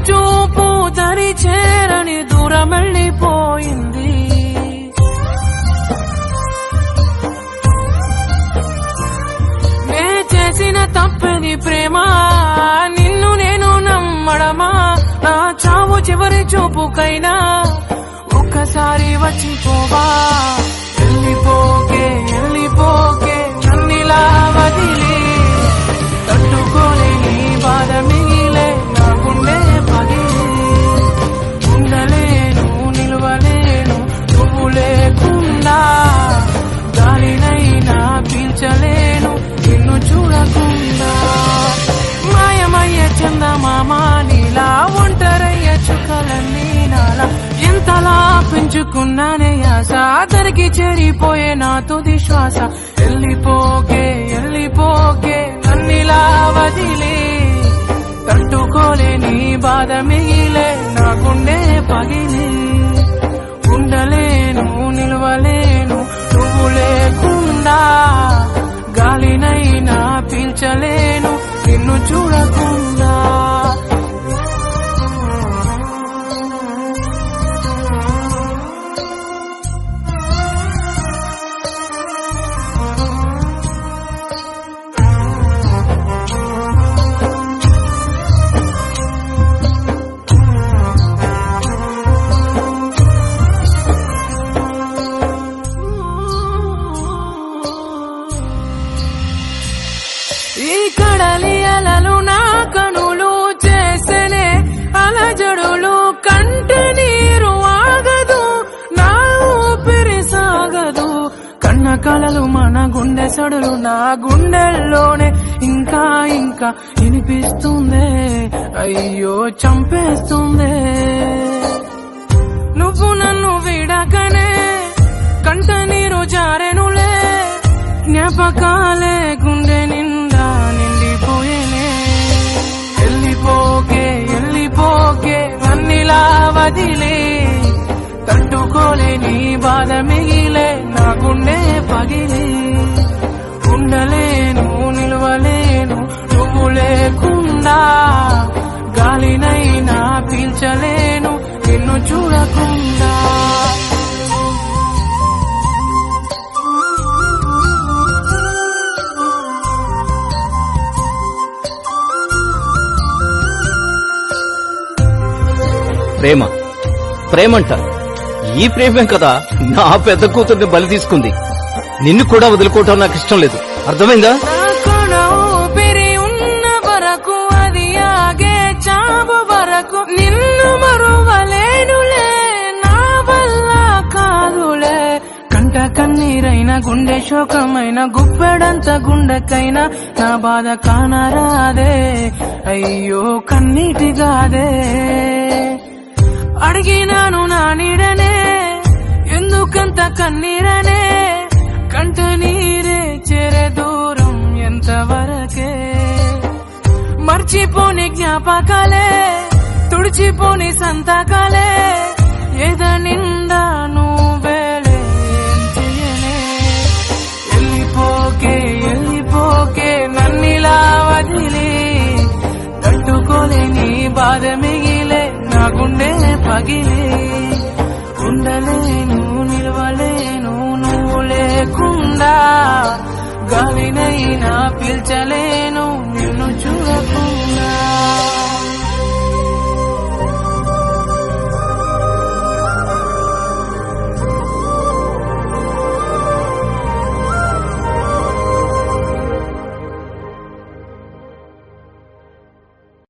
చూపు దరి చేరని దూరం వెళ్ళిపోయింది నే చేసిన తప్పని ప్రేమ నిన్ను నేను నమ్మడమా నా చావు చివరి చూపుకైనా ఒక్కసారి వచ్చిపోవా వెళ్ళిపోకే వెళ్ళిపోకే నన్నిలా వదిలి తట్టుకోలేని బాధ మిగిలే నా గుండె పగిలి ఉండలేను నిలవలేను నువ్వు లేకుండా గాలినైనా పీల్చలేను నిన్ను చూడకుండా మాయమయ్య చందమామ నీలా ఒంటరయ్య చుక్కలన్నీ నాలా ఎంతలా పెంచుకున్నానే ఆశ అతనికి చేరిపోయే నా తుది శ్వాస వెళ్ళిపోకే వెళ్ళిపోకే నన్నిలా వదిలే తట్టుకోలేని బాధ మిగిలే నా గుండె పగిలి ఉండలేను నిలవలేను నువ్వు లేకుండా గాలినైనా పీల్చలేను నిన్ను చూడకుండా ఈ కడలి అలలు నా కనులు చేసనే అలజడులు కంట నీరు ఆగదు నా ఊపిరి సాగదు కన్న కలలు మన గుండె సడులు నా గుండెల్లోనే ఇంకా ఇంకా వినిపిస్తుందే అయ్యో చంపేస్తుందే నువ్వు నన్ను విడకనే కంట నీరు జారెనులే జ్ఞాపకాలే గుండె నిండా నిండిపోయేనే వెళ్ళిపోకే వెళ్ళిపోకే నన్నిలా వదిలే తట్టుకోలేని బాధ మిగిలే నా గుండె పగిలి ఉండలేను నిలవలేను నువ్వు లేకుండా గాలినైనా పీల్చలేను నిన్ను చూడకుండా ప్రేమ ప్రేమంట ఈ ప్రేమే కదా నా పెద్ద కూతుర్ని బలి తీసుకుంది నిన్ను కూడా వదులుకోవటం నాకు ఇష్టం లేదు అర్థమైందా నా కొన ఊపిరి ఉన్న వరకు అది ఆగే చావు వరకు నిన్ను మరువలేనులే నా వల్ల కాదులే కంట కన్నీరైన గుండె శోకమైన గుప్పెడంత గుండెకైనా నా బాధ కానరాదే అయ్యో కన్నీటిగాదే అడిగినాను నా నీడనే ఎందుకంత కన్నీరనే కంట నీరే చేరే దూరం ఎంతవరకే మర్చిపోని జ్ఞాపకాలే తుడిచిపోని సంతకాలే ఏద నిండా నువ్వేలే ఏం చెయ్యనే వెళ్ళిపోకే వెళ్ళిపోకే నన్నిలా వదిలి తట్టుకోలేని బాధ మిగిలే నా గుండె పగిలి ఉండలేను